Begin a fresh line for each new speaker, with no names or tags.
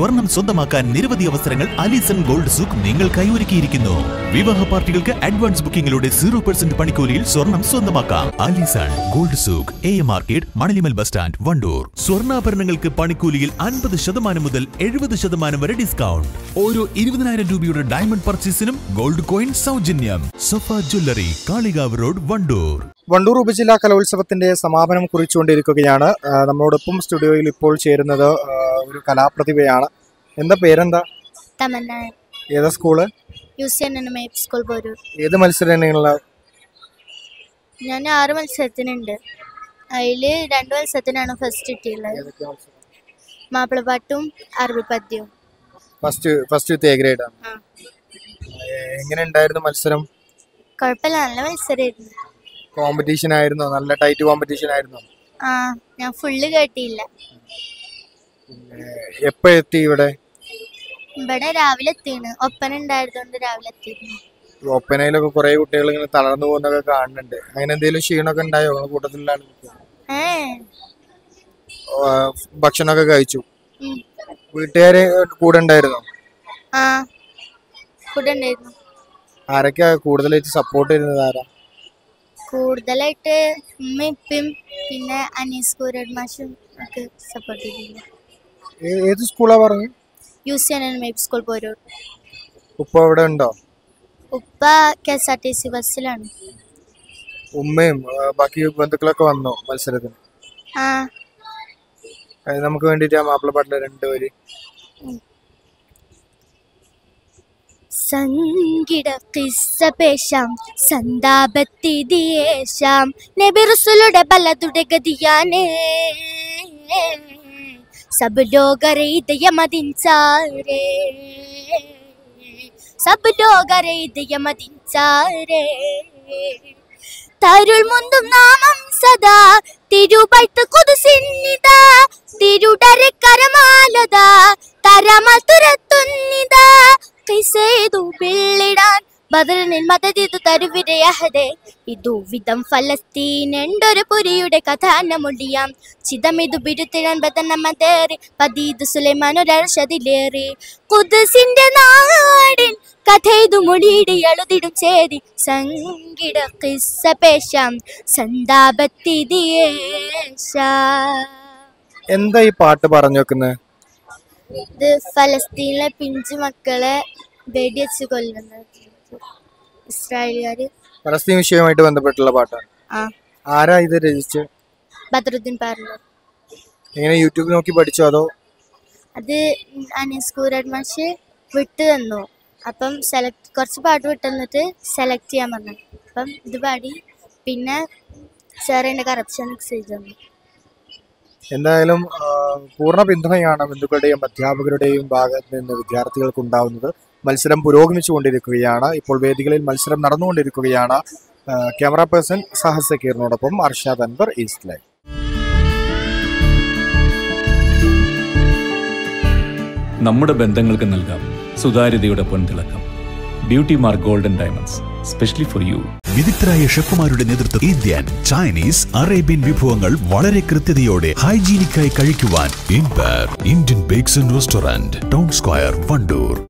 സ്വർണം സ്വന്തമാക്കാൻ നിരവധി അവസരങ്ങൾ അലിസൺ ഗോൾഡ് സൂക്ക് നിങ്ങൾക്കായി ഒരുക്കിയിരിക്കുന്നു വിവാഹ പാർട്ടികൾക്ക് അഡ്വാൻസ് ബുക്കിംഗിലൂടെ സീറോ പെർസെന്റ് പണിക്കൂലിയിൽ സ്വർണം സ്വന്തമാക്കാം അലിസൺ ഗോൾഡ് സൂക്ക് A M market Manalimal bus stand Wandoor സ്വർണ്ണാഭരണങ്ങൾക്ക് പണിക്കൂലിയിൽ അൻപത് ശതമാനം മുതൽ എഴുപത് ശതമാനം വരെ ഡിസ്കൗണ്ട് ഓരോ ഇരുപതിനായിരം രൂപയുടെ ഡയമണ്ട് പർച്ചേസിനും ഗോൾഡ് കോയിൻ സൗജന്യം സൊഫ ജ്വല്ലറി കാളികാവ് റോഡ് വണ്ടൂർ
വണ്ടൂർ ഉപജില്ലാ കലോത്സവത്തിന്റെ സമാപനം കുറിച്ചുകൊണ്ടിരിക്കുകയാണ് ആ, നമ്മളോടൊപ്പം സ്റ്റുഡിയോയിൽ ഇപ്പോൾ ചേരുന്നത് ആ, ഒരു കലാപ്രതിഭയാണ് എന്താ പേരെന്താ
തമന്ന
ഏതാ school
U C N N M school Poroor
ഏത് മത്സരങ്ങളുള്ള
ഞാൻ ആറ് മത്സരത്തിനുണ്ട് അതിൽ രണ്ട് മത്സരത്തിനാണ് ഫസ്റ്റ് കിട്ടിയുള്ളത് മാപ്പിളപ്പാട്ടും അറബി പദ്യവും
first first with A grade ആണ്
ആ.
എങ്ങനെ ഉണ്ടായിരുന്നു മത്സരം
കുഴപ്പമില്ല നല്ല മത്സരമായിരുന്നു
കോമ്പറ്റീഷൻ ആയിരുന്നോ നല്ല ടൈറ്റ് കോമ്പറ്റീഷൻ ആയിരുന്നോ
ആ ഞാൻ ഫുള്ള് കേട്ടിയില്ല
എപ്പോ എത്തി ഇവിടെ
ഇവിടെ രാവിലെ എത്തിയാണ് ഒപ്പന ഉണ്ടായതുകൊണ്ട് രാവിലെ എത്തിയിരുന്നു
ഒപ്പനയിലൊക്കെ കുറെ കുട്ടികൾ ഇങ്ങനെ തളർന്നു പോകുന്നൊക്കെ കാണുന്നുണ്ട് അങ്ങനെ എന്തെങ്കിലും ക്ഷീണമൊക്കെ ഉണ്ടായോ നിങ്ങളെ കൂട്ടത്തിലാണ്
ഏ
ഭക്ഷണമൊക്കെ കഴിച്ചു
ഉം.
വീട്ടുകാര് കൂടെ ഉണ്ടായിരുന്നോ
ആ ഫുഡ് ഉണ്ടായിരുന്നു
ആരൊക്കെയാ കൂടുതലായിട്ട് സപ്പോർട്ട് ചെയ്യുന്നത് ആരാ
കൂടുതലായിട്ട് ഉമ്മയും ഇപ്പയും പിന്നെ അനീസ് കൂരഡ് മാഷും ഒക്കെ സപ്പോർട്ട് ചെയ്തിരുന്നു
ഏ- ഏത് സ്കൂളാ പറഞ്ഞു
U C N N school Poroor
ഉപ്പ ഇവിടെ ഉണ്ടോ
ഉപ്പ K S R T C ബസ്സിലാണ്
ഉമ്മയും ആ, ബാക്കി ബന്ധുക്കളൊക്കെ വന്നോ മത്സരത്തിന്
ആ
അത് നമുക്ക് വേണ്ടിട്ട് ആ മാപ്പിളപ്പാട്ടിലെ രണ്ടുപേര്
സംഗീത കിസ്സ പേശാം സന്താപത്തിദിയേശാം നബിറുസുലുടെ ബലതുടെ ഗതിയാനേ സബ് ലോകരെ ഇതയമതിൻസാരേ സബ് ലോകരെ ഇതയമതിൻസാരേ തരുൾ മുന്തും നാമം സദാ തിരുപൈത്ത് കുതിസിന്നിത തിരുടരെ കരമാലത തരമൽ തുരത്തുന്നിത കൈസേതു ബിള്ളിടാൻ ബദറിനിൽ മതതിതു തരുവിരയഹതെ ഇതു വിധം ഫലസ്തീൻ എന്റൊരു പുരിയുടെ കഥാനമൊഴിയാം ചിതമിതു ബിരുത്തിടാൻ ബദനമതേറി പതീത് സുലൈമാനൊരർഷതിലേറി കുദസിന്റെ നാടിൻ കഥയിതു മൊഴിയുടെ എഴുതിടും ചേരി സംഗീത കിസ്സ പേശാം സന്താപത്തിദിയേശ
എന്താ ഈ പാട്ട് പറഞ്ഞു വെക്കുന്നത്
ഇത് ഫലസ്തീനിലെ പിഞ്ചു മക്കളെ വെടിവെച്ച് കൊല്ലുന്നത് ഇസ്രായേലുകാര്
പലസ്തീൻ വിഷയവുമായിട്ട് ബന്ധപ്പെട്ടുള്ള പാട്ടാണ്
ആ
ആരാ ഇത് രചിച്ച്
ബദറുദ്ദീൻ പറഞ്ഞു
എങ്ങനെ യൂട്യൂബ് നോക്കി പഠിച്ചോ അതോ
അത് അനീസ് കൂരഡ് മാഷ് വിട്ട് തന്നു അപ്പം സെലക്ട് കുറച്ച് പാട്ട് വിട്ട് തന്നിട്ട് സെലക്ട് ചെയ്യാൻ പറഞ്ഞു അപ്പം ഇത് പാടി പിന്നെ സാർ എൻ്റെ കറപ്ഷൻ ചെയ്തു തന്നു
എന്തായാലും ആ, പൂർണ്ണ പിന്തുണയാണ് ബന്ധുക്കളുടെയും അധ്യാപകരുടെയും ഭാഗത്ത് നിന്ന് വിദ്യാർത്ഥികൾക്ക് ഉണ്ടാവുന്നത് മത്സരം പുരോഗമിച്ചുകൊണ്ടിരിക്കുകയാണ് ഇപ്പോൾ വേദികളിൽ മത്സരം നടന്നുകൊണ്ടിരിക്കുകയാണ് ആ, ക്യാമറ പേഴ്സൺ സഹസ് സക്കീറിനോടൊപ്പം അർഷാദ് അൻവർ ഈസ്റ്റ് ലൈവ്
നമ്മുടെ ബന്ധങ്ങൾക്ക് നൽകാം സുതാര്യതയുടെ പൊൻതിളക്കം beauty mark golden diamonds specially for you
വിദഗ്ധരായ ഷെഫുമാരുടെ നേതൃത്വം ഇന്ത്യൻ ചൈനീസ് അറേബ്യൻ വിഭവങ്ങൾ വളരെ കൃത്യതയോടെ ഹൈജീനിക്കായി കഴിക്കുവാൻ Empire Indian bakes and restaurant town square Wandoor